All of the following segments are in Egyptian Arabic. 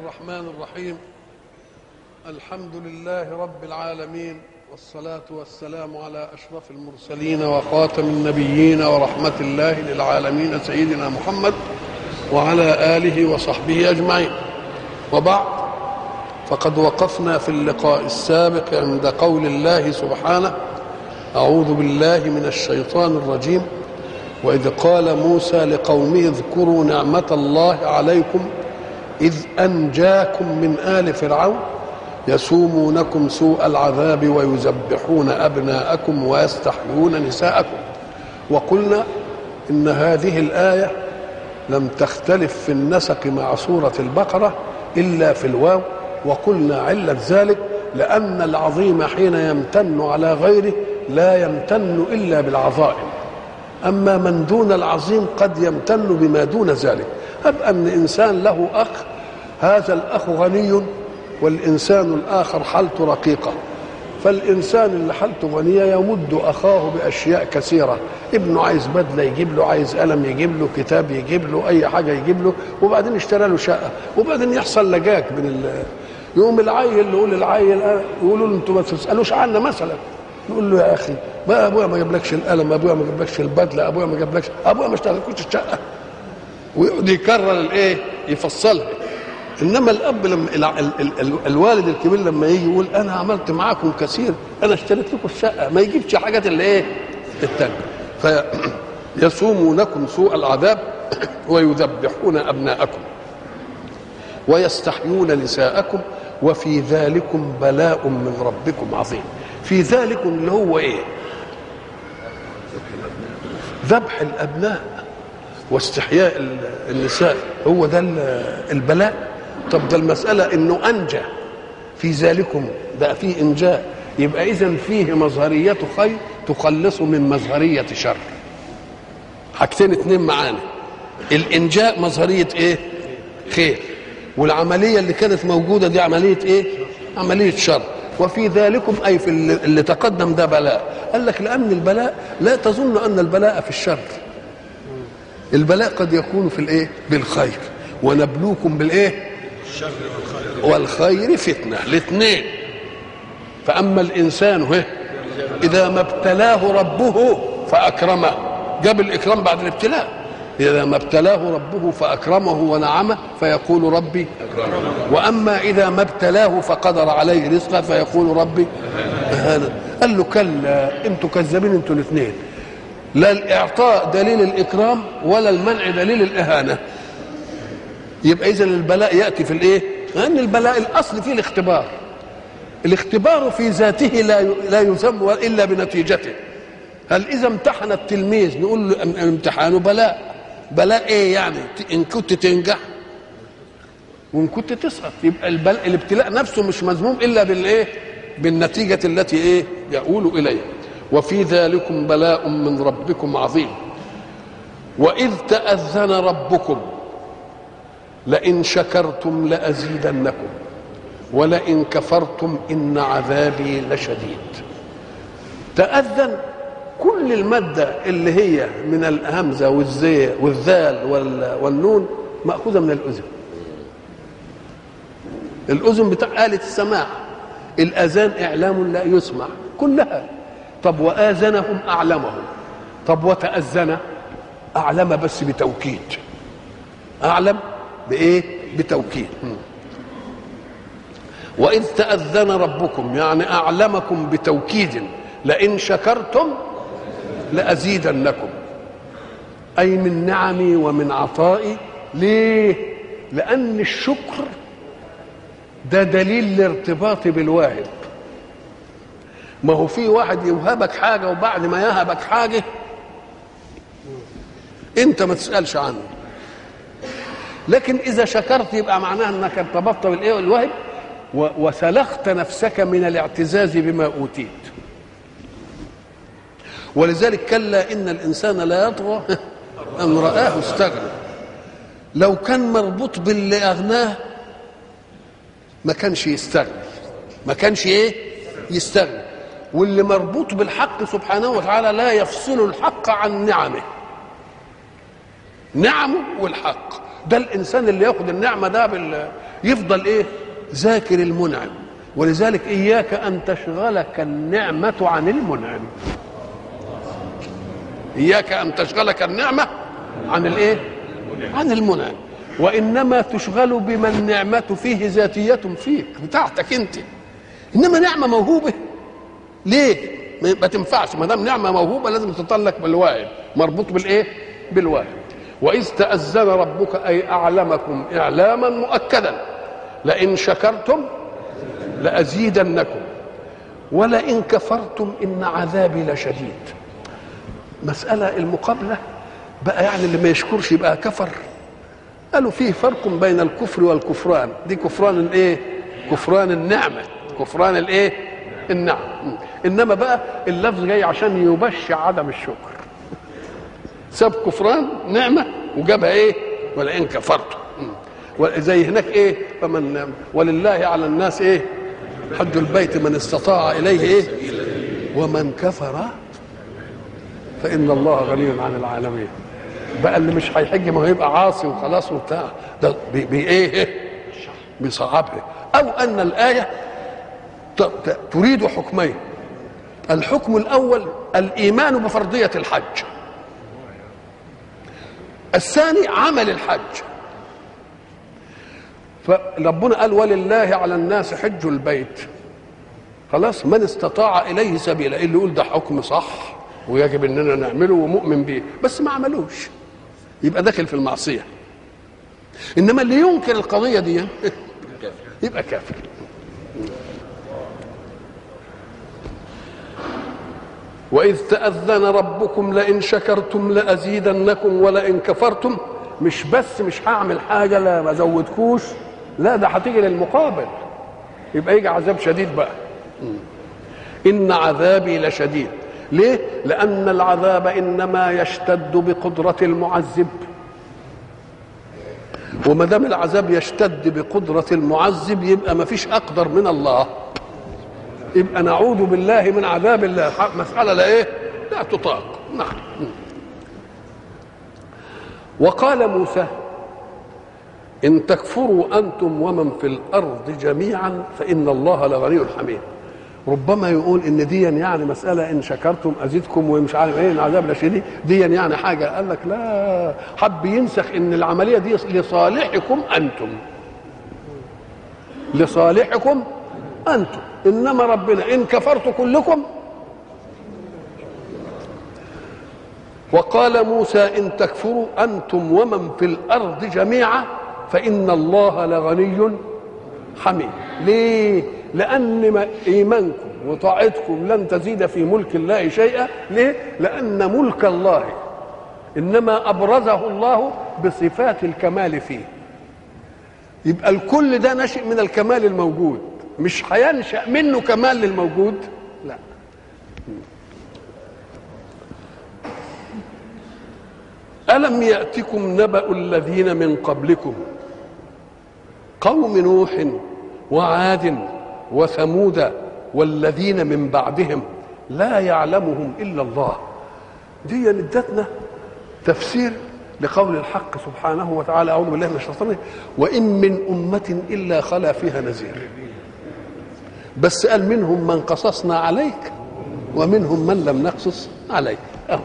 الرحمن الرحيم الحمد لله رب العالمين والصلاة والسلام على أشرف المرسلين وخاتم النبيين ورحمة الله للعالمين سيدنا محمد وعلى آله وصحبه أجمعين وبعد فقد وقفنا في اللقاء السابق عند قول الله سبحانه أعوذ بالله من الشيطان الرجيم وإذ قال موسى لقومه اذكروا نعمة الله عليكم إذ أنجاكم من آل فرعون يسومونكم سوء العذاب ويذبحون أبناءكم ويستحيون نساءكم وقلنا إن هذه الآية لم تختلف في النسق مع سورة البقرة إلا في الواو وقلنا علة ذلك لأن العظيم حين يمتن على غيره لا يمتن إلا بالعظائم أما من دون العظيم قد يمتن بما دون ذلك هب أن إنسان له أخ هذا الأخ غني والإنسان الآخر حالته رقيقة فالإنسان اللي حالته غنية يمد أخاه بأشياء كثيرة ابنه عايز بدلة يجيب له عايز قلم يجيب له كتاب يجيب له أي حاجة يجيب له وبعدين اشترى له شقة وبعدين يحصل لجاك من ال... يقوم العيل يقول للعيل يقولوا له انتوا ما تسالوش عنا مثلا نقول له يا اخي ما ابويا ما جابلكش القلم ابويا ما جابلكش البدله ابويا ما جابلكش ابويا ما اشتغلكوش الشقه ويقعد يكرر الايه يفصلها انما الاب لما ال ال ال ال الوالد الكبير لما يجي يقول انا عملت معاكم كثير انا اشتريت لكم الشقه ما يجيبش حاجات اللي ايه التانية فيصومونكم سوء العذاب ويذبحون ابناءكم ويستحيون نساءكم وفي ذلكم بلاء من ربكم عظيم في ذلكم اللي هو ايه ذبح الابناء واستحياء النساء هو ده البلاء طب ده المسألة انه انجى في ذلكم ده فيه انجاء يبقى اذا فيه مظهرية خير تخلص من مظهرية شر حاجتين اتنين معانا الانجاء مظهرية ايه خير والعملية اللي كانت موجودة دي عملية ايه عملية شر وفي ذلكم اي في اللي تقدم ده بلاء قال لك لان البلاء لا تظن ان البلاء في الشر البلاء قد يكون في الايه بالخير ونبلوكم بالايه الشر والخير والخير فتنه الاثنين فاما الانسان هو اذا ما ابتلاه ربه فاكرمه جاب الاكرام بعد الابتلاء إذا ما ابتلاه ربه فأكرمه ونعمه فيقول ربي وأما إذا ما ابتلاه فقدر عليه رزقه فيقول ربي أهانا قال له كلا أنتوا كذابين أنتوا الاثنين لا الإعطاء دليل الإكرام ولا المنع دليل الإهانة يبقى إذا البلاء يأتي في الإيه؟ لأن البلاء الأصل فيه الاختبار الاختبار في ذاته لا لا يذم إلا بنتيجته هل إذا امتحن التلميذ نقول له امتحانه بلاء بلاء ايه يعني ان كنت تنجح وان كنت تسقط يبقى البلاء الابتلاء نفسه مش مذموم الا بالايه بالنتيجه التي ايه يؤول اليها وفي ذلكم بلاء من ربكم عظيم واذ تاذن ربكم لئن شكرتم لازيدنكم ولئن كفرتم ان عذابي لشديد تاذن كل المادة اللي هي من الهمزة والزي والذال والنون مأخوذة من الأذن الأذن بتاع آلة السماع الأذان إعلام لا يسمع كلها طب وآذنهم أعلمهم طب وتأذن أعلم بس بتوكيد أعلم بإيه بتوكيد وإذ تأذن ربكم يعني أعلمكم بتوكيد لئن شكرتم لأزيدنكم أي من نعمي ومن عطائي ليه؟ لأن الشكر ده دليل الارتباط بالواهب ما هو في واحد يوهبك حاجة وبعد ما يهبك حاجة أنت ما تسألش عنه لكن إذا شكرت يبقى معناها أنك ارتبطت بالإيه الواهب وسلخت نفسك من الاعتزاز بما أوتيت ولذلك كلا ان الانسان لا يطغى ان راه استغنى لو كان مربوط باللي اغناه ما كانش يستغني ما كانش ايه يستغني واللي مربوط بالحق سبحانه وتعالى لا يفصل الحق عن نعمه نعمه والحق ده الانسان اللي ياخد النعمه ده بال يفضل ايه ذاكر المنعم ولذلك اياك ان تشغلك النعمه عن المنعم اياك ان تشغلك النعمه عن الايه عن المنعم وانما تشغل بما النعمه فيه ذاتيه فيك بتاعتك انت انما نعمه موهوبه ليه ما تنفعش ما دام نعمه موهوبه لازم تطلق بالواجب مربوط بالايه بالواجب واذ تاذن ربك اي اعلمكم اعلاما مؤكدا لئن شكرتم لازيدنكم ولئن كفرتم ان عذابي لشديد مساله المقابله بقى يعني اللي ما يشكرش يبقى كفر قالوا فيه فرق بين الكفر والكفران دي كفران الايه كفران النعمه كفران الايه النعم انما بقى اللفظ جاي عشان يبشع عدم الشكر ساب كفران نعمه وجابها ايه ولئن كفرتم زي هناك ايه فمن ولله على الناس ايه حج البيت من استطاع اليه ايه ومن كفر فان الله غني عن العالمين بقى اللي مش هيحج ما هو يبقى عاصي وخلاص وبتاع ده بي بي ايه بيصعبها او ان الايه تريد حكمين الحكم الاول الايمان بفرضيه الحج الثاني عمل الحج فربنا قال ولله على الناس حج البيت خلاص من استطاع اليه سبيلا اللي يقول ده حكم صح ويجب اننا نعمله ومؤمن به بس ما عملوش يبقى داخل في المعصيه انما اللي ينكر القضيه دي يبقى كافر وإذ تأذن ربكم لئن شكرتم لأزيدنكم ولئن كفرتم مش بس مش هعمل حاجة لا ما زودكوش لا ده هتيجي للمقابل يبقى يجي عذاب شديد بقى إن عذابي لشديد ليه؟ لأن العذاب إنما يشتد بقدرة المعذب وما دام العذاب يشتد بقدرة المعذب يبقى ما فيش أقدر من الله يبقى نعوذ بالله من عذاب الله مسألة لا إيه؟ لا تطاق نعم وقال موسى إن تكفروا أنتم ومن في الأرض جميعا فإن الله لغني حميد ربما يقول ان دي يعني مساله ان شكرتم ازيدكم ومش عارف ايه العذاب لشديد دي يعني حاجه قال لك لا حب ينسخ ان العمليه دي لصالحكم انتم لصالحكم انتم انما ربنا ان كفرت كلكم وقال موسى ان تكفروا انتم ومن في الارض جميعا فان الله لغني حميد ليه لان ايمانكم وطاعتكم لن تزيد في ملك الله شيئا ليه لان ملك الله انما ابرزه الله بصفات الكمال فيه يبقى الكل ده نشئ من الكمال الموجود مش هينشا منه كمال للموجود لا الم ياتكم نبا الذين من قبلكم قوم نوح وعاد وثمود والذين من بعدهم لا يعلمهم الا الله دي ادتنا تفسير لقول الحق سبحانه وتعالى اعوذ بالله من الشيطان وان من امه الا خلا فيها نذير بس قال منهم من قصصنا عليك ومنهم من لم نقصص عليك أه.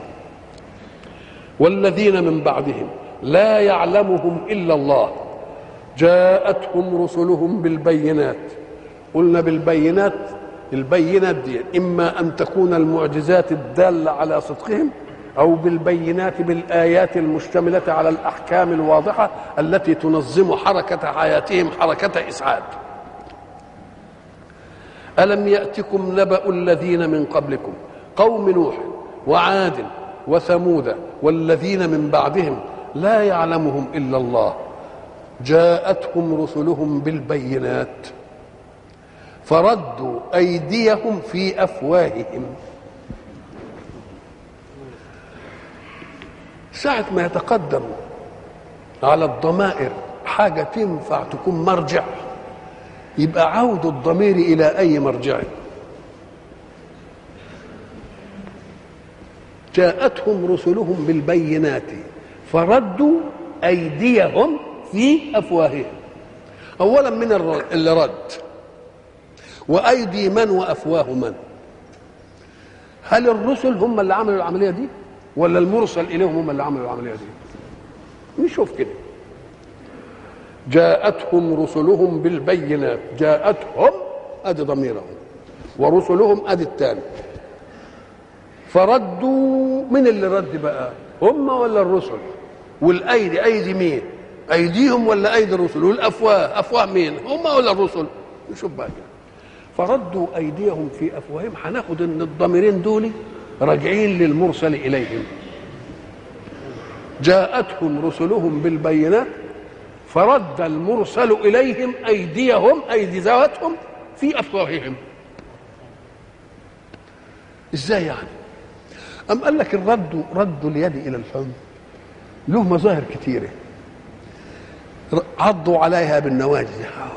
والذين من بعدهم لا يعلمهم الا الله جاءتهم رسلهم بالبينات قلنا بالبينات البينات دي اما ان تكون المعجزات الداله على صدقهم او بالبينات بالايات المشتمله على الاحكام الواضحه التي تنظم حركه حياتهم حركه اسعاد الم ياتكم نبا الذين من قبلكم قوم نوح وعاد وثمود والذين من بعدهم لا يعلمهم الا الله جاءتهم رسلهم بالبينات فردوا ايديهم في افواههم ساعة ما يتقدم على الضمائر حاجة تنفع تكون مرجع يبقى عود الضمير إلى أي مرجع جاءتهم رسلهم بالبينات فردوا أيديهم في أفواههم اولا من الر- اللي رد وايدي من وافواه من هل الرسل هم اللي عملوا العمليه دي ولا المرسل اليهم هم اللي عملوا العمليه دي نشوف كده جاءتهم رسلهم بالبينات جاءتهم ادي ضميرهم ورسلهم ادي الثاني فردوا من اللي رد بقى هم ولا الرسل والايدي ايدي مين ايديهم ولا ايدي الرسل والافواه افواه مين هم ولا الرسل نشوف بقى كده فردوا ايديهم في افواههم هناخد ان الضميرين دول راجعين للمرسل اليهم جاءتهم رسلهم بالبينات فرد المرسل اليهم ايديهم ايدي ذواتهم في افواههم ازاي يعني ام قال لك الرد رد اليد الى الفم له مظاهر كثيره عضوا عليها بالنواجذ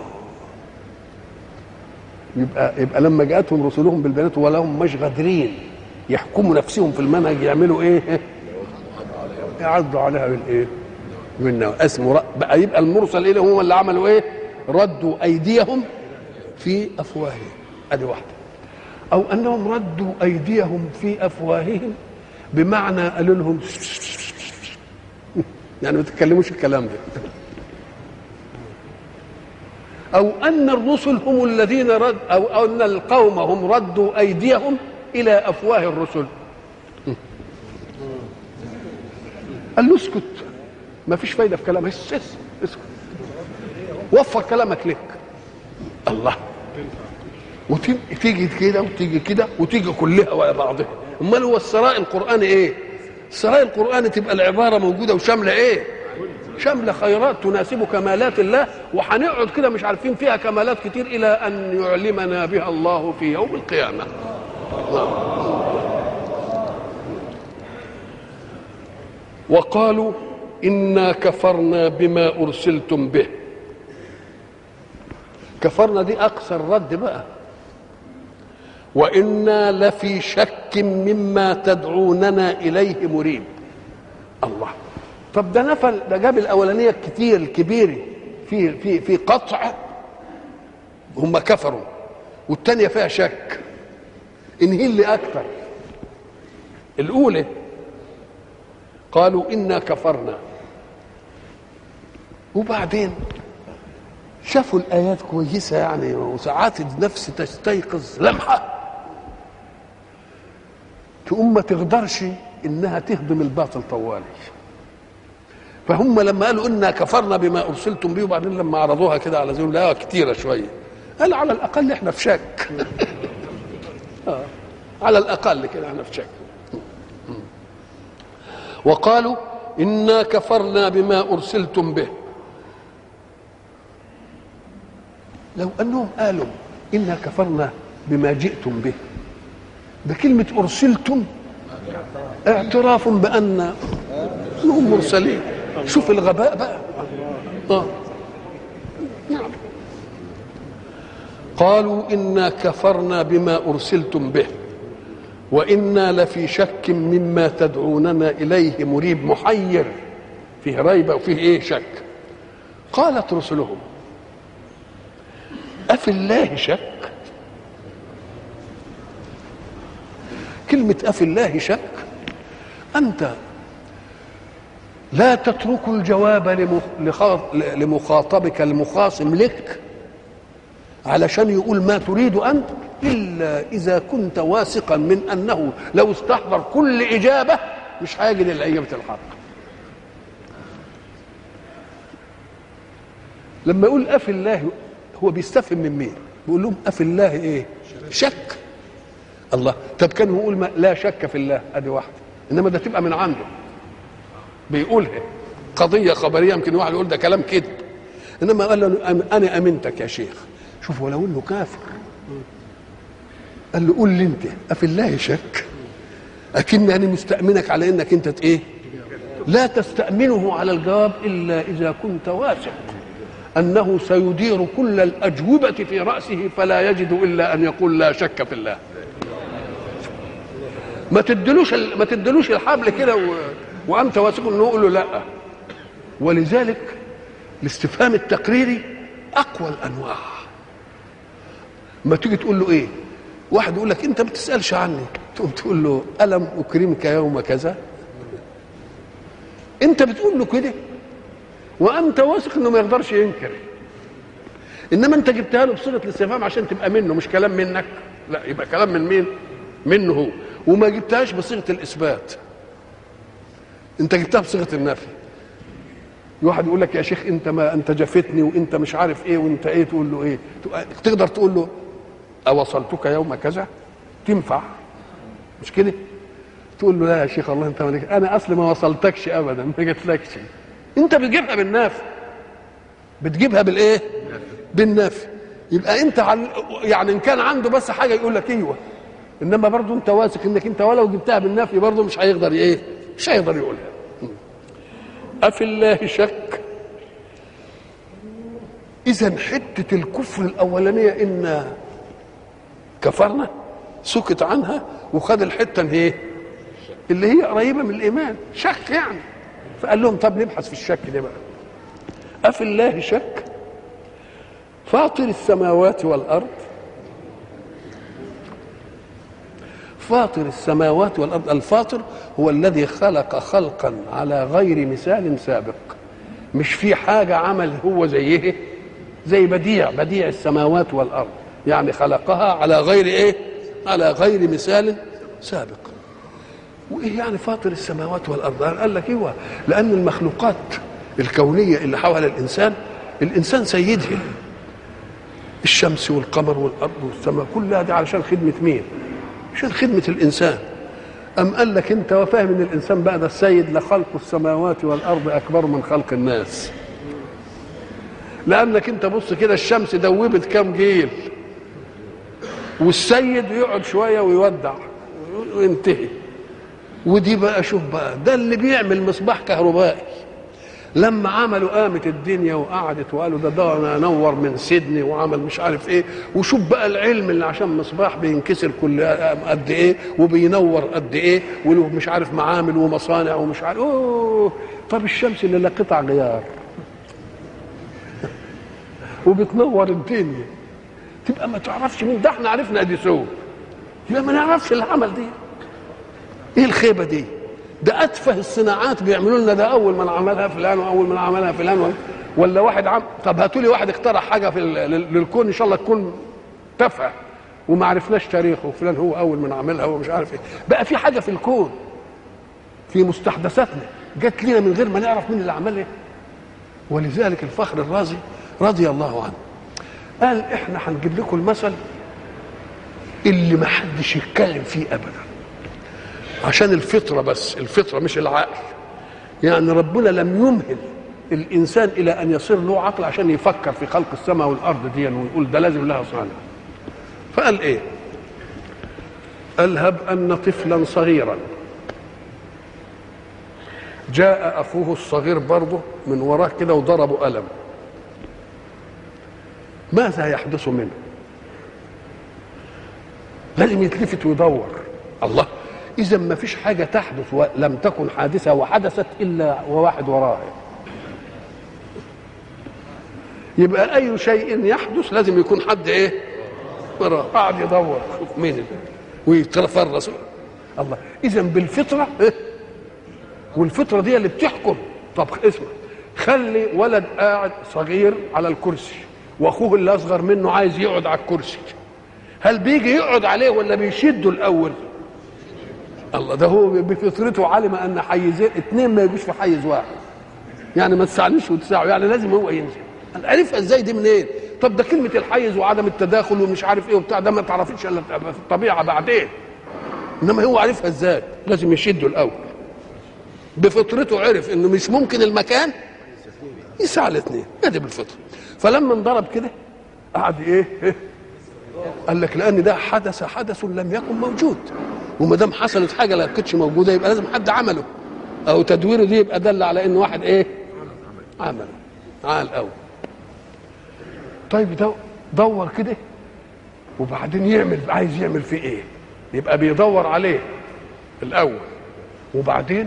يبقى يبقى لما جاءتهم رسلهم بالبينات ولهم مش قادرين يحكموا نفسهم في المنهج يعملوا ايه؟ يعضوا عليها بالايه؟ بالنواجذ اسمه ر- بقى يبقى المرسل اليهم هم اللي عملوا ايه؟ ردوا ايديهم في افواههم ادي واحده او انهم ردوا ايديهم في افواههم بمعنى قالوا لهم يعني ما تتكلموش الكلام ده او ان الرسل هم الذين رد او أو ان القوم هم ردوا ايديهم الى افواه الرسل قال له اسكت ما فيش فايده في كلامك اس- اس- اسكت وفر كلامك لك الله وتيجي كده وتيجي كده وتيجي كلها ورا بعضها امال هو الثراء القراني ايه الثراء القراني تبقى العباره موجوده وشامله ايه شامله خيرات تناسب كمالات الله وهنقعد كده مش عارفين فيها كمالات كتير الى ان يعلمنا بها الله في يوم القيامه وقالوا انا كفرنا بما ارسلتم به كفرنا دي اقصى الرد بقى وانا لفي شك مما تدعوننا اليه مريب الله طب ده نفل ده جاب الاولانيه الكتير الكبيره في في في قطع هم كفروا والثانيه فيها شك ان هي اللي اكثر الاولى قالوا انا كفرنا وبعدين شافوا الايات كويسه يعني وساعات النفس تستيقظ لمحه تقوم ما تقدرش انها تهضم الباطل طوالي فهم لما قالوا انا كفرنا بما ارسلتم به وبعدين لما عرضوها كده على زي لا كتيره شويه قال على الاقل احنا في شك آه. على الاقل كده احنا في شك وقالوا انا كفرنا بما ارسلتم به لو انهم قالوا انا كفرنا بما جئتم به بكلمه ارسلتم اعتراف بان انهم مرسلين شوف الغباء بقى آه. نعم قالوا انا كفرنا بما ارسلتم به وانا لفي شك مما تدعوننا اليه مريب محير فيه ريبه وفيه ايه شك قالت رسلهم أفي الله شك كلمة أفي الله شك أنت لا تترك الجواب لمخ- لخا- لمخاطبك المخاصم لك علشان يقول ما تريد أنت إلا إذا كنت واثقا من أنه لو استحضر كل إجابة مش هيجد إلا إجابة الحق لما يقول أفي الله هو بيستفهم من مين بيقول لهم أفي الله إيه شك الله طب كان يقول ما لا شك في الله ادي واحده انما ده تبقى من عنده بيقولها قضيه خبريه يمكن واحد يقول ده كلام كده انما قال له أنا- انا امنتك يا شيخ شوف ولو انه كافر قال له قول لي انت افي الله شك اكني انا مستامنك على انك انت ايه لا تستامنه على الجواب الا اذا كنت واثق انه سيدير كل الاجوبه في راسه فلا يجد الا ان يقول لا شك في الله ما تدلوش ال- ما تدلوش الحبل كده و... وانت واثق انه يقول له لا ولذلك الاستفهام التقريري اقوى الانواع ما تيجي تقول له ايه واحد يقول لك انت ما بتسالش عني تقوم تقول له الم اكرمك يوم كذا انت بتقول له كده وانت واثق انه ما يقدرش ينكر انما انت جبتها له بصيغه الاستفهام عشان تبقى منه مش كلام منك لا يبقى كلام من مين منه هو وما جبتهاش بصيغه الاثبات انت جبتها بصيغه النفي واحد يقول لك يا شيخ انت ما انت جفتني وانت مش عارف ايه وانت ايه تقول له ايه تقدر تقول له اوصلتك يوم كذا تنفع مش كده تقول له لا يا شيخ الله انت مالك انا اصل ما وصلتكش ابدا ما جتلكش انت بتجيبها بالنفي بتجيبها بالايه بالنفي يبقى انت عن يعني ان كان عنده بس حاجه يقول لك ايوه انما برضه انت واثق انك انت ولو جبتها بالنفي برضه مش هيقدر ايه مش هيقدر يقولها أفي الله شك إذا حتة الكفر الأولانية إن كفرنا سكت عنها وخد الحتة اللي هي اللي هي قريبة من الإيمان شك يعني فقال لهم طب نبحث في الشك ده بقى أفي الله شك فاطر السماوات والأرض فاطر السماوات والارض الفاطر هو الذي خلق خلقا على غير مثال سابق مش في حاجه عمل هو زيه زي بديع بديع السماوات والارض يعني خلقها على غير ايه على غير مثال سابق وايه يعني فاطر السماوات والارض قال لك ايوه لان المخلوقات الكونيه اللي حول الانسان الانسان سيدها الشمس والقمر والارض والسماء كلها دي علشان خدمه مين عشان خدمة الإنسان أم قال لك أنت وفاهم أن الإنسان بقى ده السيد لخلق السماوات والأرض أكبر من خلق الناس لأنك أنت بص كده الشمس دوبت كام جيل والسيد يقعد شوية ويودع وينتهي ودي بقى شوف بقى ده اللي بيعمل مصباح كهربائي لما عملوا قامت الدنيا وقعدت وقالوا ده ده انا انور من سيدني وعمل مش عارف ايه وشوف بقى العلم اللي عشان مصباح بينكسر كل قد ايه وبينور قد ايه وله مش عارف معامل ومصانع ومش عارف اوه طب الشمس اللي لا قطع غيار وبتنور الدنيا تبقى ما تعرفش مين ده احنا عرفنا اديسون يبقى ما نعرفش اللي عمل دي ايه الخيبه دي ده اتفه الصناعات بيعملوا لنا ده اول من عملها فلان واول من عملها فلان ولا واحد عم طب هاتوا لي واحد اخترع حاجه في للكون ان شاء الله تكون تافهه وما عرفناش تاريخه وفلان هو اول من عملها ومش عارف ايه بقى في حاجه في الكون في مستحدثاتنا جت لنا من غير ما نعرف مين اللي عملها ولذلك الفخر الرازي رضي الله عنه قال احنا هنجيب لكم المثل اللي ما حدش يتكلم فيه ابدا عشان الفطرة بس الفطرة مش العقل يعني ربنا لم يمهل الإنسان إلى أن يصير له عقل عشان يفكر في خلق السماء والأرض دي ويقول ده لازم لها صانع فقال إيه ألهب أن طفلا صغيرا جاء أخوه الصغير برضه من وراه كده وضربه قلم ماذا يحدث منه لازم يتلفت ويدور الله اذا ما فيش حاجه تحدث ولم تكن حادثه وحدثت الا وواحد وراها يبقى اي شيء يحدث لازم يكون حد ايه وراه قاعد يدور شوف مين ويتفرس الله اذا بالفطره إيه؟ والفطره دي اللي بتحكم طب اسمع خلي ولد قاعد صغير على الكرسي واخوه اللي اصغر منه عايز يقعد على الكرسي هل بيجي يقعد عليه ولا بيشده الاول الله ده هو بفطرته علم ان حيزين اثنين ما يجوش في حيز واحد يعني ما تسعنيش وتساعه يعني لازم هو ينزل عرفها ازاي دي منين إيه؟ طب ده كلمه الحيز وعدم التداخل ومش عارف ايه وبتاع ده ما تعرفيش الا في الطبيعه بعدين انما هو عرفها ازاي لازم يشده الاول بفطرته عرف انه مش ممكن المكان يسعى الاثنين ادي بالفطره فلما انضرب كده قعد ايه, إيه؟ قال لك لان ده حدث حدث لم يكن موجود وما دام حصلت حاجه لا كانتش موجوده يبقى لازم حد عمله او تدويره دي يبقى دل على ان واحد ايه عمله عال قوي طيب ده دور كده وبعدين يعمل عايز يعمل فيه ايه يبقى بيدور عليه الاول وبعدين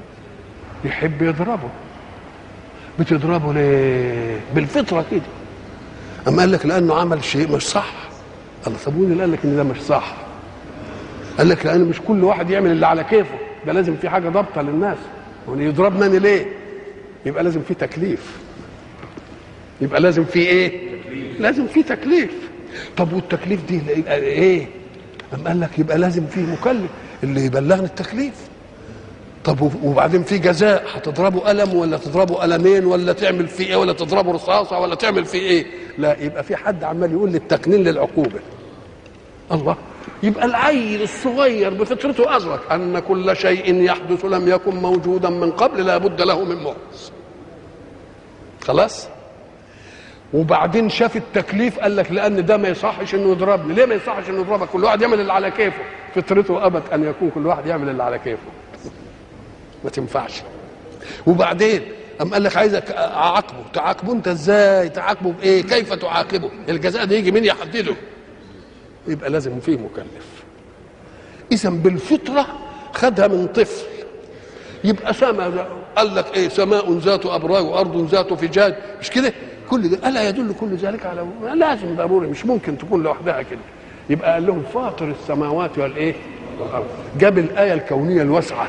يحب يضربه بتضربه ليه بالفطره كده اما قال لك لانه عمل شيء مش صح الله طب وين اللي قال لك ان ده مش صح قال لك لان مش كل واحد يعمل اللي على كيفه ده لازم في حاجه ضابطه للناس هو يضربني ليه يبقى لازم في تكليف يبقى لازم في ايه لازم في تكليف طب والتكليف دي ايه أم قال لك يبقى لازم في مكلف اللي يبلغني التكليف طب وبعدين في جزاء هتضربه قلم ولا تضربه قلمين ولا تعمل فيه ايه ولا تضربه رصاصه ولا تعمل فيه ايه لا يبقى في حد عمال يقول لي التقنين للعقوبه الله يبقى العيل الصغير بفطرته ادرك ان كل شيء يحدث لم يكن موجودا من قبل لا بد له من محدث خلاص وبعدين شاف التكليف قال لك لان ده ما يصحش انه يضربني ليه ما يصحش انه يضربك كل واحد يعمل اللي على كيفه فطرته ابت ان يكون كل واحد يعمل اللي على كيفه ما تنفعش وبعدين أم قال لك عايزك اعاقبه تعاقبه انت ازاي تعاقبه بايه كيف تعاقبه الجزاء ده يجي مين يحدده يبقى لازم فيه مكلف اذا بالفطره خدها من طفل يبقى سما قال لك ايه سماء ذات ابراج وارض ذات فجاج مش كده كل ده الا يدل كل ذلك على لازم ضروري مش ممكن تكون لوحدها كده يبقى قال لهم فاطر السماوات والايه والارض جاب الايه الكونيه الواسعه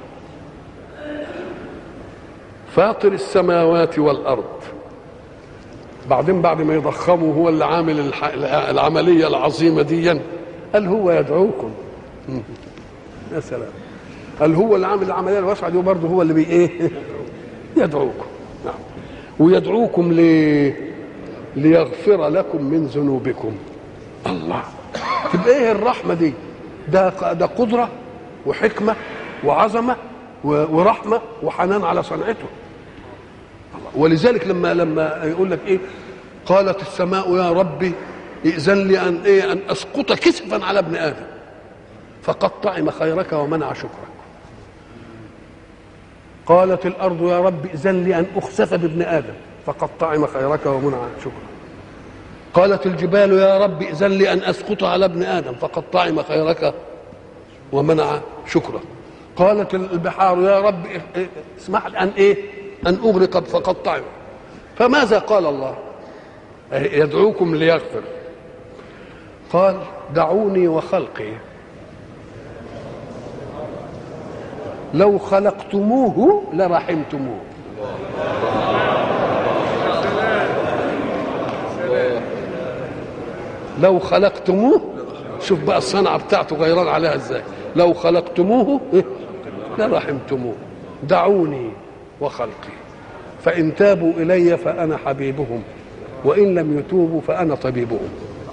فاطر السماوات والارض بعدين بعد ما يضخموا هو اللي عامل العمليه العظيمه دي قال هو يدعوكم يا سلام قال هو اللي عامل العمليه الواسعه دي وبرضه هو اللي بي ايه يدعوكم نعم ويدعوكم ليه ليغفر لكم من ذنوبكم الله تبقى ايه الرحمه دي ده ده قدره وحكمه وعظمه ورحمه وحنان على صنعته ولذلك لما لما يقول لك ايه قالت السماء يا ربي ائذن لي ان ايه ان اسقط كسفا على ابن ادم فقد طعم خيرك ومنع شكرك قالت الارض يا رب ائذن لي ان اخسف بابن ادم فقد طعم خيرك ومنع شكرك قالت الجبال يا رب ائذن لي ان اسقط على ابن ادم فقد طعم خيرك ومنع شكرك قالت البحار يا رب اسمح لي ان ايه ان اغرق فقد طعم فماذا قال الله يدعوكم ليغفر قال دعوني وخلقي لو خلقتموه لرحمتموه لو خلقتموه شوف بقى الصنعة بتاعته غيران عليها ازاي لو خلقتموه لرحمتموه دعوني وخلقي فإن تابوا إلي فأنا حبيبهم وإن لم يتوبوا فأنا طبيبهم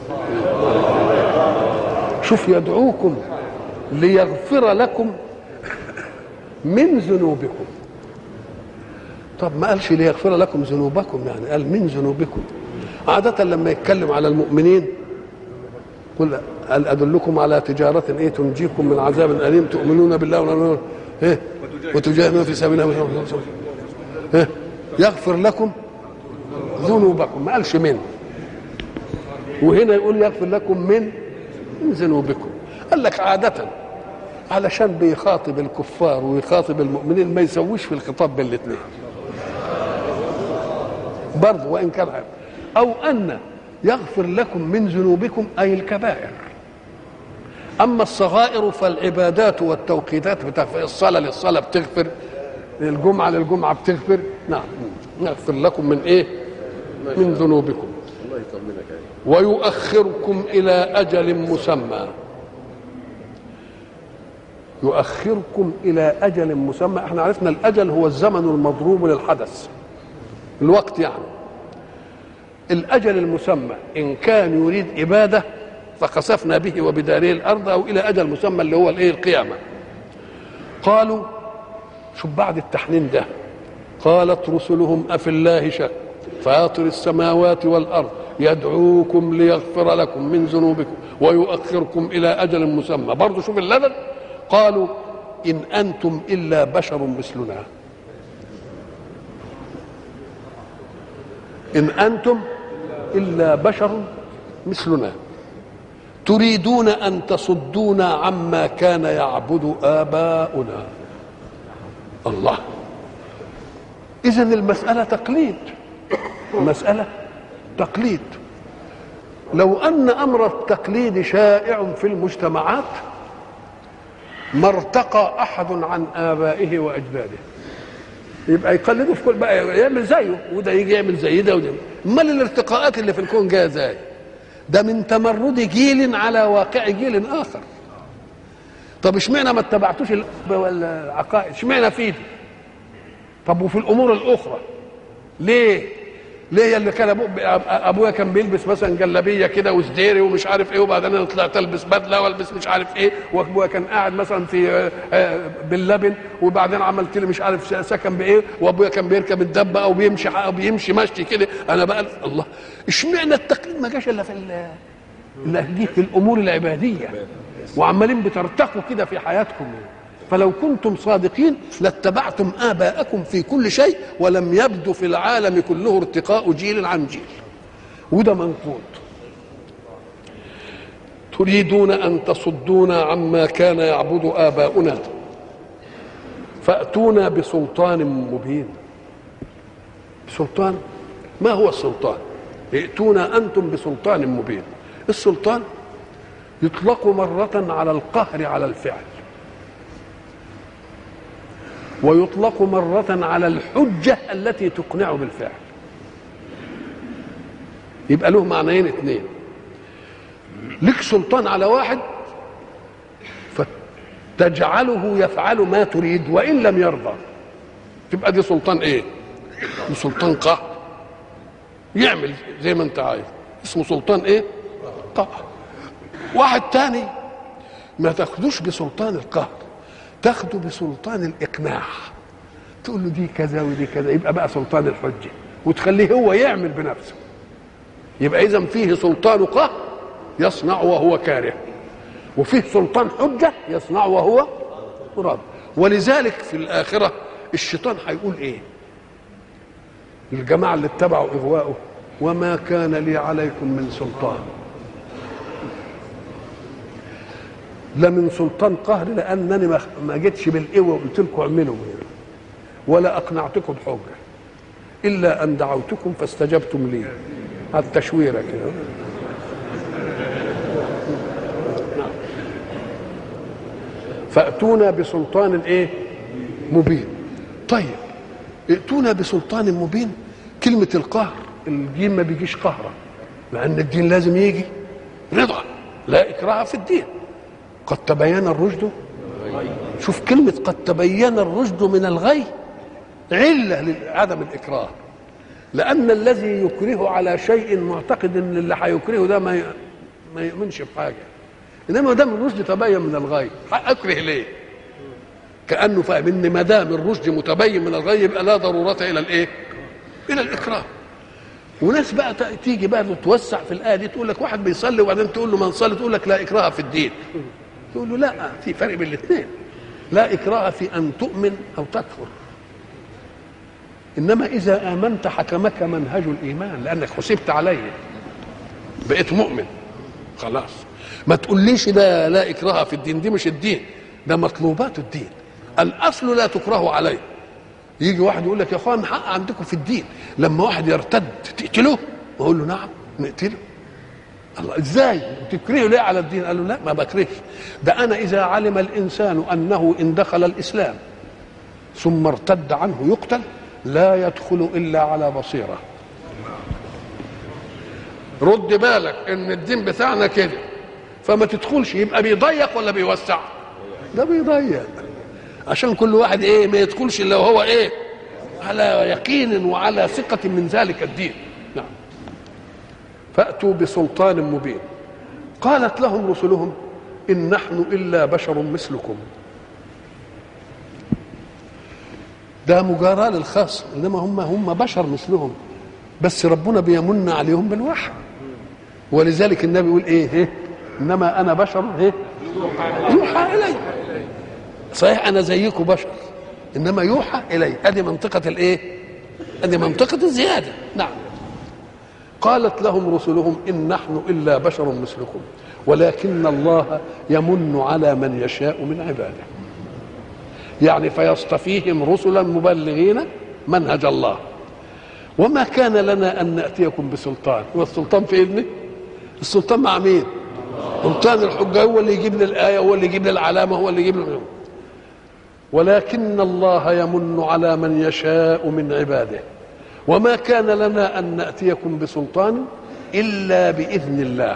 شوف يدعوكم ليغفر لكم من ذنوبكم طب ما قالش ليغفر لكم ذنوبكم يعني قال من ذنوبكم عادة لما يتكلم على المؤمنين قل هل أدلكم على تجارة إيه تنجيكم من عذاب أليم تؤمنون بالله ونور إيه وتجاهدون في سبيل الله إيه يغفر لكم ذنوبكم ما قالش من وهنا يقول يغفر لكم من من ذنوبكم قال لك عادة علشان بيخاطب الكفار ويخاطب المؤمنين ما يسويش في الخطاب بين الاثنين برضه وان كان عام. او ان يغفر لكم من ذنوبكم اي الكبائر اما الصغائر فالعبادات والتوقيتات بتاع الصلاه للصلاه بتغفر الجمعه للجمعه بتغفر نعم يغفر لكم من ايه من ذنوبكم ويؤخركم الى اجل مسمى يؤخركم الى اجل مسمى احنا عرفنا الاجل هو الزمن المضروب للحدث الوقت يعني الاجل المسمى ان كان يريد اباده فخسفنا به وبداره الارض او الى اجل مسمى اللي هو الايه القيامه قالوا شوف بعد التحنين ده قالت رسلهم افي الله شك فاطر السماوات والارض يدعوكم ليغفر لكم من ذنوبكم ويؤخركم الى اجل مسمى برضه شوف اللبن قالوا ان انتم الا بشر مثلنا ان انتم الا بشر مثلنا تريدون ان تصدونا عما كان يعبد اباؤنا الله اذا المساله تقليد المساله تقليد لو ان امر التقليد شائع في المجتمعات ما ارتقى احد عن ابائه واجداده يبقى يقلده في كل بقى يعمل زيه وده يجي يعمل زي ده وده امال الارتقاءات اللي في الكون جايه ازاي ده من تمرد جيل على واقع جيل اخر طب اشمعنى ما اتبعتوش العقائد اشمعنى في دي طب وفي الامور الاخرى ليه ليه اللي كان أبو ابويا كان بيلبس مثلا جلابيه كده وسديري ومش عارف ايه وبعدين انا طلعت البس بدله والبس مش عارف ايه وابويا كان قاعد مثلا في باللبن وبعدين عملت لي مش عارف سكن بايه وابويا كان بيركب الدبه او بيمشي او بيمشي مشي كده انا بقى الله اشمعنى التقليد ما جاش الا في اللي في الامور العباديه وعمالين بترتقوا كده في حياتكم فلو كنتم صادقين لاتبعتم آباءكم في كل شيء ولم يبدو في العالم كله ارتقاء جيل عن جيل وده منقود تريدون أن تصدونا عما كان يعبد آباؤنا فأتونا بسلطان مبين سلطان ما هو السلطان ائتونا أنتم بسلطان مبين السلطان يطلق مرة على القهر على الفعل ويطلق مرة على الحجة التي تقنع بالفعل يبقى له معنيين اثنين لك سلطان على واحد فتجعله يفعل ما تريد وإن لم يرضى تبقى دي سلطان ايه دي سلطان قهر يعمل زي ما انت عايز اسمه سلطان ايه قهر واحد تاني ما تاخدوش بسلطان القهر تاخده بسلطان الاقناع تقول له دي كذا ودي كذا يبقى بقى سلطان الحجه وتخليه هو يعمل بنفسه يبقى اذا فيه سلطان قهر يصنع وهو كاره وفيه سلطان حجه يصنع وهو مراد ولذلك في الاخره الشيطان هيقول ايه الجماعه اللي اتبعوا اغواءه وما كان لي عليكم من سلطان لا من سلطان قهر لانني ما جيتش بالقوه وقلت لكم اعملوا ولا اقنعتكم بحجه الا ان دعوتكم فاستجبتم لي على التشويره كده فاتونا بسلطان ايه مبين طيب ائتونا بسلطان مبين كلمه القهر الدين ما بيجيش قهرا لان الدين لازم يجي رضا لا اكراه في الدين قد تبين الرشد شوف كلمة قد تبين الرشد من الغي علة لعدم الإكراه لأن الذي يكره على شيء معتقد أن اللي هيكرهه ده ما ما يؤمنش بحاجة إنما دام الرشد تبين من الغي أكره ليه؟ كأنه فاهم إن ما دام الرشد متبين من الغي يبقى لا ضرورة إلى الإيه؟ إلى الإكراه وناس بقى تيجي بقى توسع في الآية دي تقول لك واحد بيصلي وبعدين تقول له من صلي تقول لك لا إكراه في الدين تقول له لا في فرق بين الاثنين لا إكراه في أن تؤمن أو تكفر إنما إذا آمنت حكمك منهج الإيمان لأنك حسبت عليه بقيت مؤمن خلاص ما تقوليش ده لا إكراه في الدين دي مش الدين ده مطلوبات الدين الأصل لا تكره عليه يجي واحد يقول لك يا اخوان حق عندكم في الدين لما واحد يرتد تقتله اقول له نعم نقتله الله ازاي تكرهه ليه على الدين قال له لا ما بكرهش ده انا اذا علم الانسان انه ان دخل الاسلام ثم ارتد عنه يقتل لا يدخل الا على بصيره رد بالك ان الدين بتاعنا كده فما تدخلش يبقى بيضيق ولا بيوسع ده بيضيق عشان كل واحد ايه ما يدخلش الا وهو ايه على يقين وعلى ثقة من ذلك الدين نعم فأتوا بسلطان مبين قالت لهم رسلهم إن نحن إلا بشر مثلكم ده مجاراة للخاص إنما هم هم بشر مثلهم بس ربنا بيمن عليهم بالوحي ولذلك النبي يقول ايه, إيه؟ انما انا بشر ايه يوحى الي صحيح انا زيكم بشر انما يوحى الي ادي منطقه الايه ادي منطقه الزياده نعم قالت لهم رسلهم ان نحن الا بشر مثلكم ولكن الله يمن على من يشاء من عباده يعني فيصطفيهم رسلا مبلغين منهج الله وما كان لنا ان ناتيكم بسلطان والسلطان في ابنه السلطان مع مين سلطان الحجة هو اللي يجيب لي الآية هو اللي يجيب لي العلامة هو اللي يجيب لي ولكن الله يمن على من يشاء من عباده وما كان لنا أن نأتيكم بسلطان إلا بإذن الله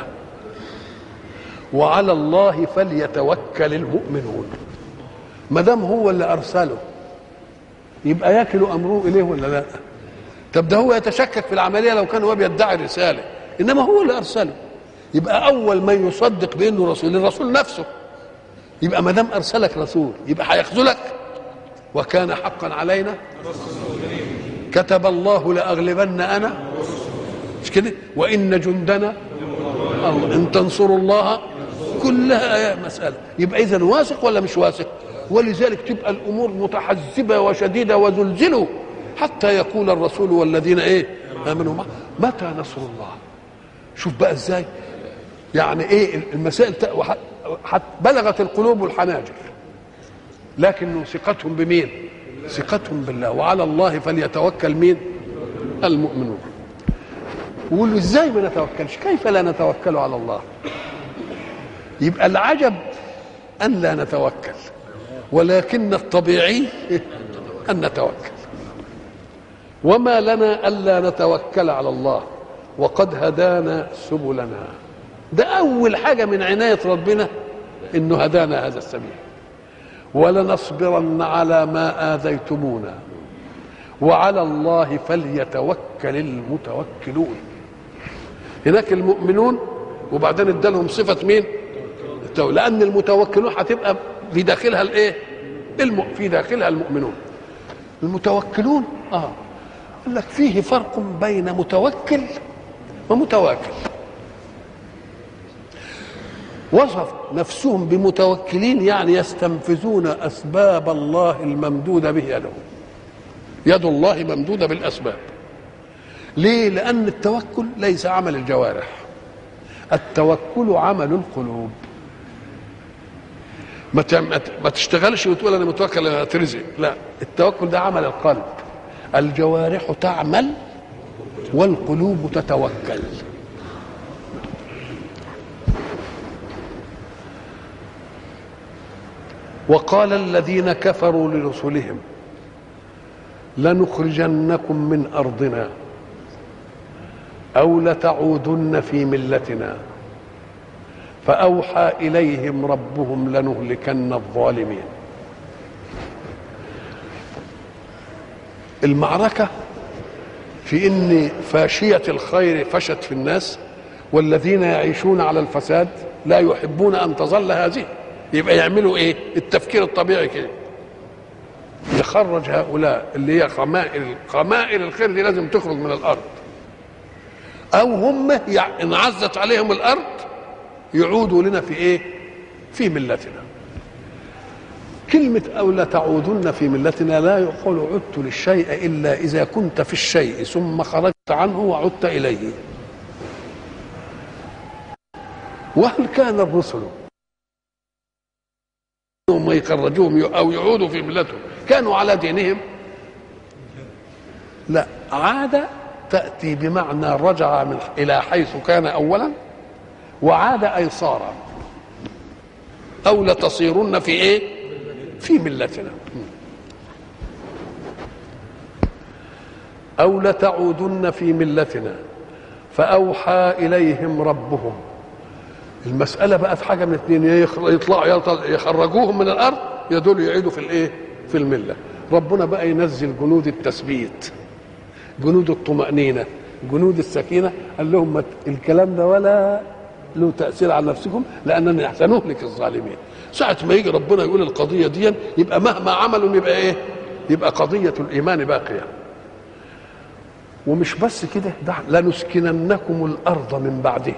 وعلى الله فليتوكل المؤمنون ما دام هو اللي أرسله يبقى ياكل أمره إليه ولا لا طب ده هو يتشكك في العملية لو كان هو بيدعي رسالة إنما هو اللي أرسله يبقى أول من يصدق بأنه رسول الرسول نفسه يبقى ما دام أرسلك رسول يبقى هيخذلك وكان حقا علينا كتب الله لأغلبن أنا مش كده وإن جندنا الله إن تنصروا الله كلها مسألة يبقى إذا واثق ولا مش واثق ولذلك تبقى الأمور متحزبة وشديدة وزلزلوا حتى يقول الرسول والذين إيه آمنوا معه متى نصر الله شوف بقى إزاي يعني إيه المسائل بلغت القلوب والحناجر لكن ثقتهم بمين ثقتهم بالله وعلى الله فليتوكل مين المؤمنون يقولوا ازاي ما نتوكلش كيف لا نتوكل على الله يبقى العجب ان لا نتوكل ولكن الطبيعي ان نتوكل وما لنا الا نتوكل على الله وقد هدانا سبلنا ده اول حاجه من عنايه ربنا انه هدانا هذا السبيل ولنصبرن على ما آذيتمونا وعلى الله فليتوكل المتوكلون هناك المؤمنون وبعدين ادالهم صفة مين لأن المتوكلون هتبقى في داخلها الايه الم... في داخلها المؤمنون المتوكلون اه قال لك فيه فرق بين متوكل ومتواكل وصف نفسهم بمتوكلين يعني يستنفذون اسباب الله الممدوده به يدهم يد الله ممدوده بالاسباب ليه لان التوكل ليس عمل الجوارح التوكل عمل القلوب ما ما تشتغلش وتقول انا متوكل انا اترزق لا التوكل ده عمل القلب الجوارح تعمل والقلوب تتوكل وقال الذين كفروا لرسلهم لنخرجنكم من ارضنا او لتعودن في ملتنا فاوحى اليهم ربهم لنهلكن الظالمين المعركه في ان فاشيه الخير فشت في الناس والذين يعيشون على الفساد لا يحبون ان تظل هذه يبقى يعملوا ايه التفكير الطبيعي كده يخرج هؤلاء اللي هي خمائل خمائل الخير دي لازم تخرج من الارض او هم ان عزت عليهم الارض يعودوا لنا في ايه في ملتنا كلمة أو لا تعودن في ملتنا لا يقول عدت للشيء إلا إذا كنت في الشيء ثم خرجت عنه وعدت إليه وهل كان الرسل هم يخرجوهم او يعودوا في ملتهم كانوا على دينهم لا عاد تاتي بمعنى رجع من الى حيث كان اولا وعاد اي صار او لتصيرن في ايه في ملتنا او لتعودن في ملتنا فاوحى اليهم ربهم المسألة بقت حاجة من اثنين يطلعوا يخرجوهم من الأرض يدول يعيدوا في الإيه؟ في الملة ربنا بقى ينزل جنود التثبيت جنود الطمأنينة جنود السكينة قال لهم الكلام ده ولا له تأثير على نفسكم لأننا سنهلك الظالمين ساعة ما يجي ربنا يقول القضية دي يبقى مهما عملوا يبقى إيه؟ يبقى قضية الإيمان باقية ومش بس كده ده لنسكننكم الأرض من بعدهم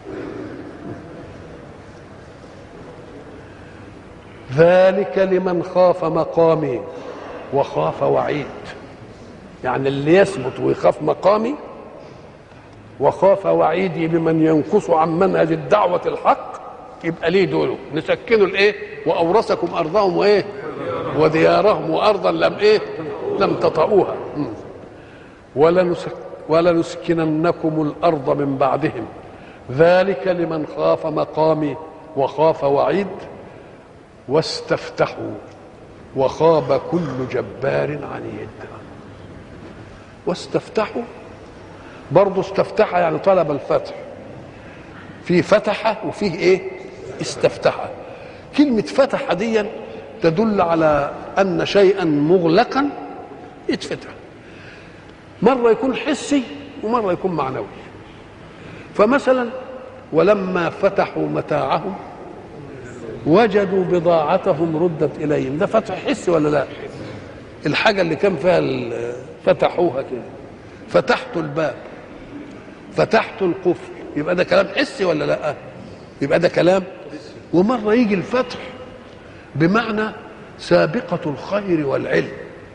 ذلك لمن خاف مقامي وخاف وعيد يعني اللي يثبت ويخاف مقامي وخاف وعيدي بمن ينقص عن منهج الدعوة الحق يبقى ليه دوله نسكنوا الايه واورثكم ارضهم وايه وديارهم وارضا لم ايه لم تطئوها ولنسك ولنسكننكم الارض من بعدهم ذلك لمن خاف مقامي وخاف وعيد واستفتحوا وخاب كل جبار عنيد واستفتحوا برضه استفتح يعني طلب الفتح في فتح وفيه ايه استفتح كلمة فتح دي تدل على أن شيئا مغلقا يتفتح مرة يكون حسي ومرة يكون معنوي فمثلا ولما فتحوا متاعهم وجدوا بضاعتهم ردت إليهم ده فتح حسي ولا لا الحاجة اللي كان فيها فتحوها كده فتحت الباب فتحت القفل يبقى ده كلام حسي ولا لا يبقى ده كلام ومرة يجي الفتح بمعنى سابقة الخير والعلم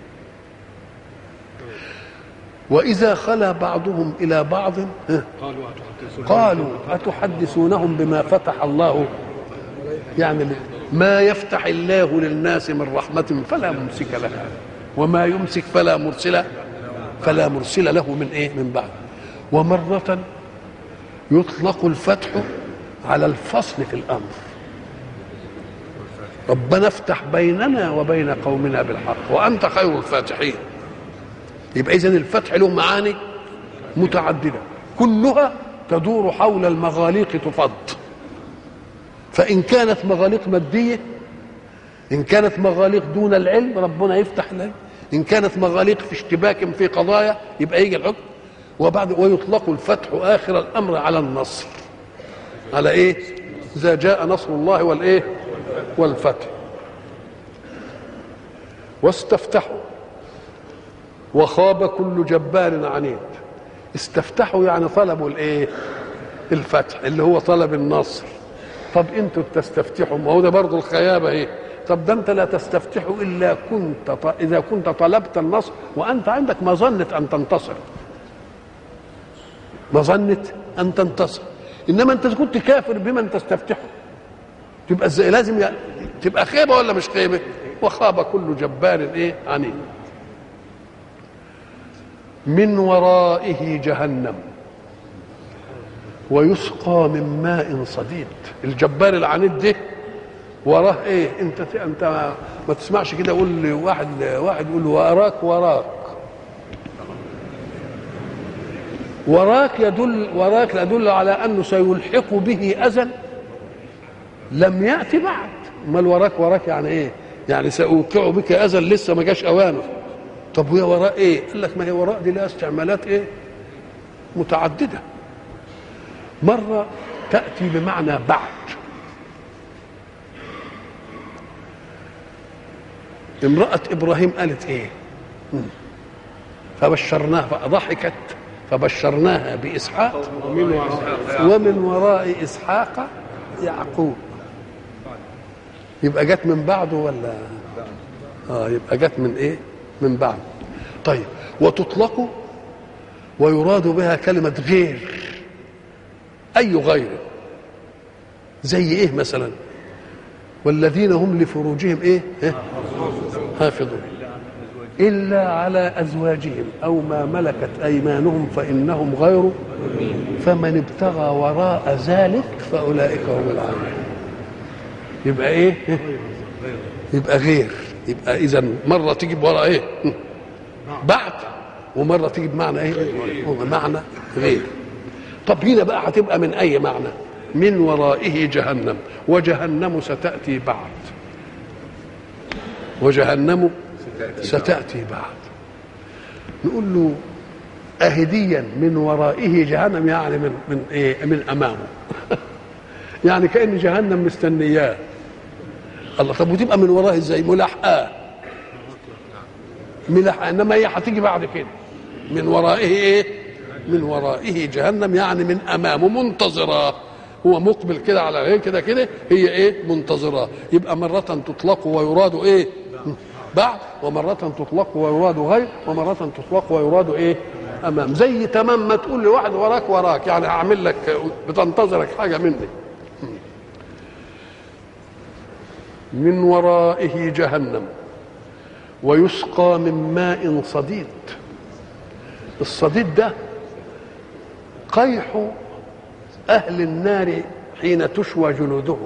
وإذا خلا بعضهم إلى بعض قالوا أتحدثونهم بما فتح الله يعني ما يفتح الله للناس من رحمة فلا ممسك لها وما يمسك فلا مرسل فلا مرسل له من ايه من بعد ومرة يطلق الفتح على الفصل في الأمر ربنا افتح بيننا وبين قومنا بالحق وأنت خير الفاتحين يبقى إذن الفتح له معاني متعددة كلها تدور حول المغاليق تفض فإن كانت مغاليق مادية إن كانت مغاليق دون العلم ربنا يفتح لها إن كانت مغاليق في اشتباك في قضايا يبقى يجي الحكم وبعد ويطلق الفتح آخر الأمر على النصر على إيه؟ إذا جاء نصر الله والإيه؟ والفتح واستفتحوا وخاب كل جبار عنيد استفتحوا يعني طلبوا الايه الفتح اللي هو طلب النصر طب انتوا تستفتحوا ما هو ده برضه الخيابه ايه طب ده انت لا تستفتح الا كنت ط... اذا كنت طلبت النصر وانت عندك مظنه ان تنتصر مظنه ان تنتصر انما انت كنت كافر بمن تستفتحه تبقى ازاي لازم ي... تبقى خيبه ولا مش خيبه وخاب كل جبار ايه عنيد من ورائه جهنم ويسقى من ماء صديد الجبار العنيد ده وراه ايه انت انت ما تسمعش كده يقول لي واحد واحد يقول له وراك وراك وراك يدل وراك يدل على انه سيلحق به اذى لم ياتي بعد امال وراك وراك يعني ايه يعني ساوقع بك اذى لسه ما جاش اوانه طب وهي وراء ايه قال لك ما هي وراء دي لها استعمالات ايه متعدده مره تاتي بمعنى بعد امرأة إبراهيم قالت إيه؟ فبشرناها فضحكت فبشرناها بإسحاق ومن وراء إسحاق يعقوب يبقى جت من بعده ولا اه يبقى جت من ايه من بعد طيب وتطلق ويراد بها كلمة غير أي غير زي إيه مثلا والذين هم لفروجهم إيه, إيه؟ حافظون إلا على أزواجهم أو ما ملكت أيمانهم فإنهم غير فمن ابتغى وراء ذلك فأولئك هم العادون يبقى إيه يبقى غير يبقى إذا مرة تيجي وراء إيه بعد ومرة تيجي بمعنى إيه معنى غير طب هنا بقى هتبقى من أي معنى من ورائه جهنم وجهنم ستأتي بعد وجهنم ستأتي بعد نقول له أهديا من ورائه جهنم يعني من من إيه من أمامه يعني كأن جهنم مستنياه الله طب وتبقى من وراه ازاي ملاحقاه ملاحقاه انما هي هتيجي بعد كده من ورائه ايه من ورائه جهنم يعني من امامه منتظره هو مقبل كده على غير كده كده هي ايه منتظره يبقى مره تطلق ويراد ايه بعد ومرة تطلق ويراد غير ومرة تطلق ويراد ايه امام زي تمام ما تقول لواحد وراك وراك يعني هعمل لك بتنتظرك حاجه مني من ورائه جهنم ويسقى من ماء صديد الصديد ده قيح أهل النار حين تشوى جلودهم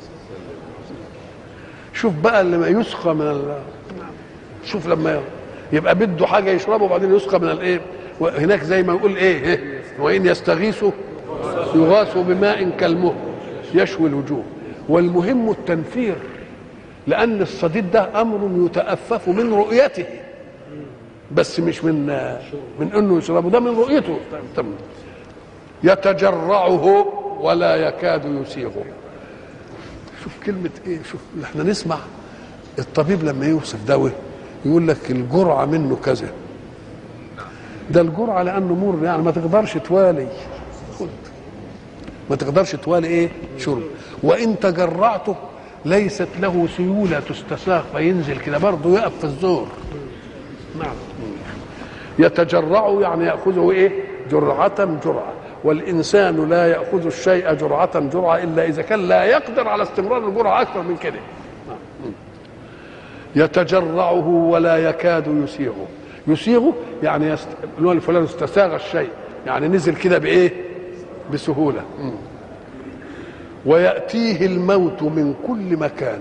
شوف بقى لما يسقى من ال... شوف لما يبقى بده حاجه يشربه وبعدين يسقى من الايه وهناك زي ما يقول ايه وان يستغيثوا يغاثوا بماء كالمهل يشوي الوجوه والمهم التنفير لان الصديد ده امر يتأفف من رؤيته بس مش من من انه يشربه ده من رؤيته يتجرعه ولا يكاد يسيغه شوف كلمة ايه شوف احنا نسمع الطبيب لما يوصف دواء يقول لك الجرعة منه كذا ده الجرعة لأنه مر يعني ما تقدرش توالي خد ما تقدرش توالي ايه شرب وإن تجرعته ليست له سيولة تستساغ فينزل كده برضه يقف في الزور نعم يتجرع يعني يأخذه ايه جرعة جرعة والإنسان لا يأخذ الشيء جرعة جرعة إلا إذا كان لا يقدر على استمرار الجرعة أكثر من كده يتجرعه ولا يكاد يسيغه يسيغه يعني يست... الفلان استساغ الشيء يعني نزل كده بايه بسهوله وياتيه الموت من كل مكان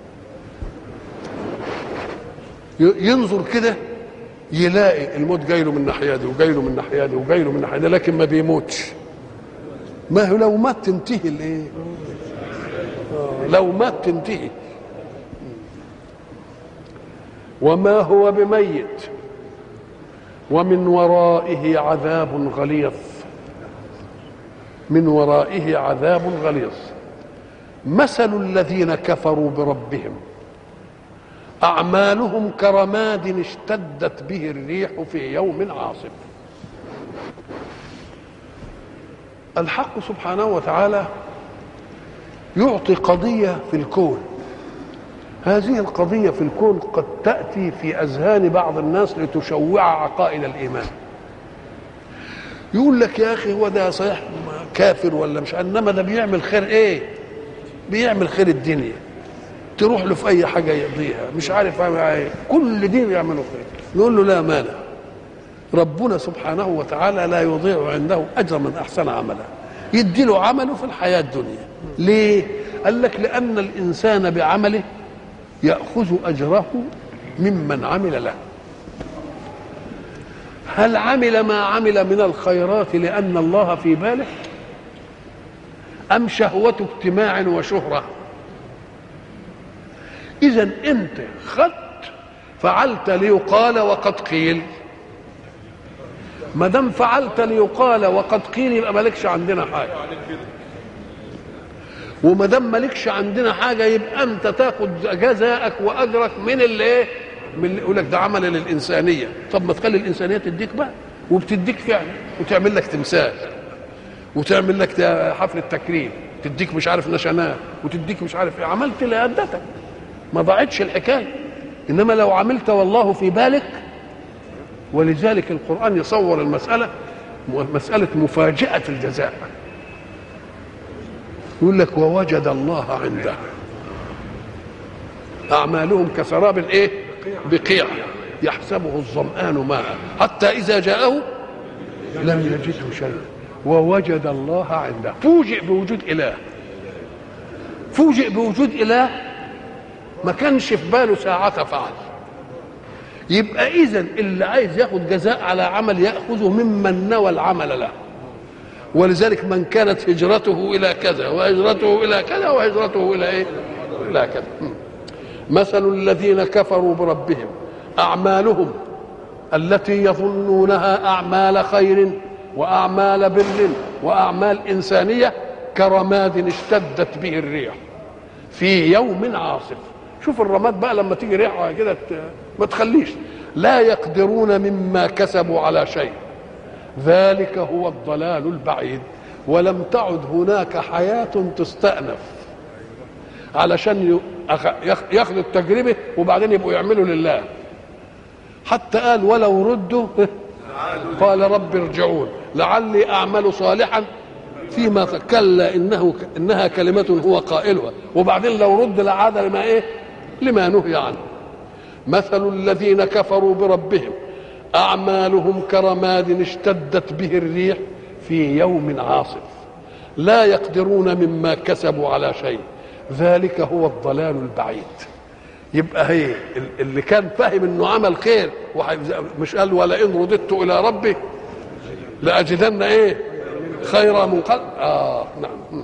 ينظر كده يلاقي الموت جاي له من الناحيه دي وجاي له من الناحيه دي وجاي له من الناحيه دي لكن ما بيموتش ما هو لو مات تنتهي الايه لو مات تنتهي وما هو بميت ومن ورائه عذاب غليظ من ورائه عذاب غليظ مثل الذين كفروا بربهم اعمالهم كرماد اشتدت به الريح في يوم عاصف الحق سبحانه وتعالى يعطي قضيه في الكون هذه القضية في الكون قد تأتي في أذهان بعض الناس لتشوع عقائد الإيمان يقول لك يا أخي هو ده صحيح كافر ولا مش إنما ده بيعمل خير إيه بيعمل خير الدنيا تروح له في أي حاجة يقضيها مش عارف ايه كل دين يعمله خير نقول له لا مانع ربنا سبحانه وتعالى لا يضيع عنده أجر من أحسن عملا يدي له عمله في الحياة الدنيا ليه قال لك لأن الإنسان بعمله ياخذ اجره ممن عمل له هل عمل ما عمل من الخيرات لان الله في باله ام شهوه اجتماع وشهره اذا انت خدت فعلت ليقال وقد قيل ما دام فعلت ليقال وقد قيل يبقى مالكش عندنا حاجه وما دام مالكش عندنا حاجه يبقى انت تاخد جزاءك واجرك من اللي ايه؟ من اللي يقول لك ده عمل للانسانيه طب ما تخلي الانسانيه تديك بقى وبتديك فعلا وتعمل لك تمثال وتعمل لك حفله تكريم تديك مش عارف نشانات وتديك مش عارف ايه عملت لادتك ما ضاعتش الحكايه انما لو عملت والله في بالك ولذلك القران يصور المساله مساله مفاجاه الجزاء يقول لك ووجد الله عنده أعمالهم كسراب إيه بقيع يحسبه الظمآن ماء حتى إذا جاءه لم يجده شيئا ووجد الله عنده فوجئ بوجود إله فوجئ بوجود إله ما كانش في باله ساعة فعل يبقى إذا اللي عايز ياخد جزاء على عمل يأخذه ممن نوى العمل له ولذلك من كانت هجرته الى كذا وهجرته الى كذا وهجرته الى ايه الى كذا مثل الذين كفروا بربهم اعمالهم التي يظنونها اعمال خير واعمال بر واعمال انسانيه كرماد اشتدت به الريح في يوم عاصف شوف الرماد بقى لما تيجي ريحه كده ما تخليش لا يقدرون مما كسبوا على شيء ذلك هو الضلال البعيد ولم تعد هناك حياة تستأنف علشان ياخذوا التجربة وبعدين يبقوا يعملوا لله حتى قال ولو ردوا قال رب ارجعون لعلي أعمل صالحا فيما كلا إنه إنها كلمة هو قائلها وبعدين لو رد لعاد لما إيه لما نهي عنه مثل الذين كفروا بربهم أعمالهم كرماد اشتدت به الريح في يوم عاصف لا يقدرون مما كسبوا على شيء ذلك هو الضلال البعيد يبقى هي اللي كان فاهم انه عمل خير مش قال ولئن رددت الى ربي لاجدن ايه خيرا منقلب اه نعم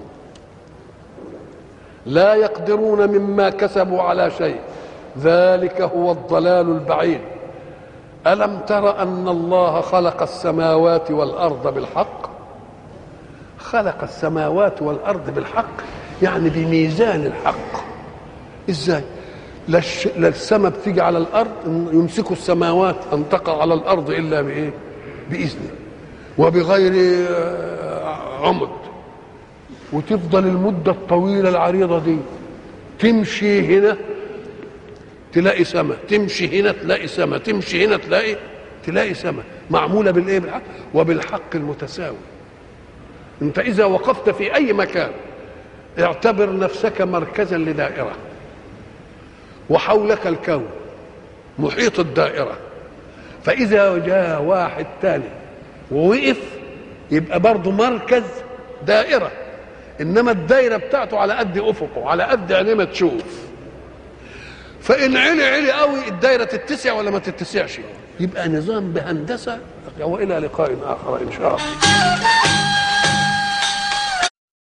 لا يقدرون مما كسبوا على شيء ذلك هو الضلال البعيد الم تر ان الله خلق السماوات والارض بالحق خلق السماوات والارض بالحق يعني بميزان الحق ازاي لا السماء بتيجي على الارض يمسكوا السماوات ان تقع على الارض الا بايه باذنه وبغير عمد وتفضل المده الطويله العريضه دي تمشي هنا تلاقي سماء تمشي هنا تلاقي سماء تمشي هنا تلاقي تلاقي سماء معموله بالايه بالحق وبالحق المتساوي انت اذا وقفت في اي مكان اعتبر نفسك مركزا لدائره وحولك الكون محيط الدائره فاذا جاء واحد تاني ووقف يبقى برضه مركز دائره انما الدايره بتاعته على قد افقه على قد عينيه ما تشوف فان علي علي قوي الدايره تتسع ولا ما تتسعش يبقى نظام بهندسه والى لقاء اخر ان شاء الله